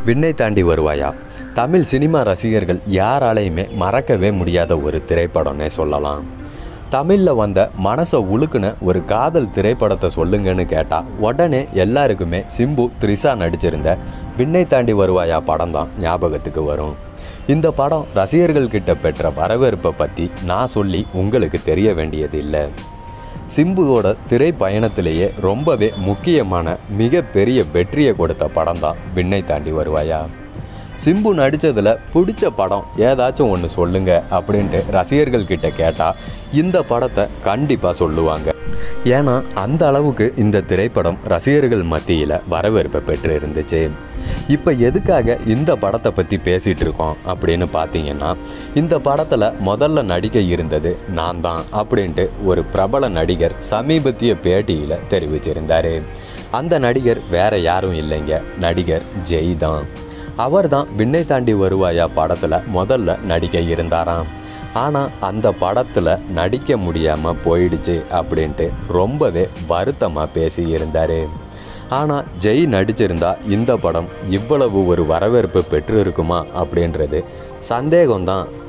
விண்ணை தாண்டி வருவாயா தமிழ் சினிமா ரசிகர்கள் யாராலையுமே மறக்கவே முடியாத ஒரு திரைப்படம்னே சொல்லலாம் தமிழில் வந்த மனசை உழுக்குன ஒரு காதல் திரைப்படத்தை சொல்லுங்கன்னு கேட்டால் உடனே எல்லாருக்குமே சிம்பு த்ரிஷா நடிச்சிருந்த விண்ணை தாண்டி வருவாயா படம் தான் ஞாபகத்துக்கு வரும் இந்த படம் ரசிகர்கள் கிட்ட பெற்ற வரவேற்பை பற்றி நான் சொல்லி உங்களுக்கு தெரிய வேண்டியது இல்லை சிம்புவோட திரைப்பயணத்திலேயே ரொம்பவே முக்கியமான மிகப்பெரிய வெற்றியை கொடுத்த படம் தான் விண்ணை தாண்டி வருவாயா சிம்பு நடித்ததில் பிடிச்ச படம் ஏதாச்சும் ஒன்று சொல்லுங்க அப்படின்ட்டு ரசிகர்கள் கிட்ட கேட்டால் இந்த படத்தை கண்டிப்பாக சொல்லுவாங்க ஏன்னா அந்த அளவுக்கு இந்த திரைப்படம் ரசிகர்கள் மத்தியில் வரவேற்பை பெற்று இருந்துச்சு இப்போ எதுக்காக இந்த படத்தை பற்றி பேசிகிட்டு இருக்கோம் அப்படின்னு பார்த்தீங்கன்னா இந்த படத்தில் முதல்ல நடிக்க இருந்தது நான் தான் அப்படின்ட்டு ஒரு பிரபல நடிகர் சமீபத்திய பேட்டியில் தெரிவிச்சிருந்தார் அந்த நடிகர் வேற யாரும் இல்லைங்க நடிகர் ஜெய் தான் அவர் தான் விண்ணை தாண்டி வருவாயா படத்தில் முதல்ல நடிக்க இருந்தாராம் ஆனால் அந்த படத்தில் நடிக்க முடியாமல் போயிடுச்சு அப்படின்ட்டு ரொம்பவே வருத்தமாக பேசி இருந்தார் ஆனால் ஜெய் நடிச்சிருந்தா இந்த படம் இவ்வளவு ஒரு வரவேற்பு பெற்றிருக்குமா அப்படின்றது சந்தேகம்தான்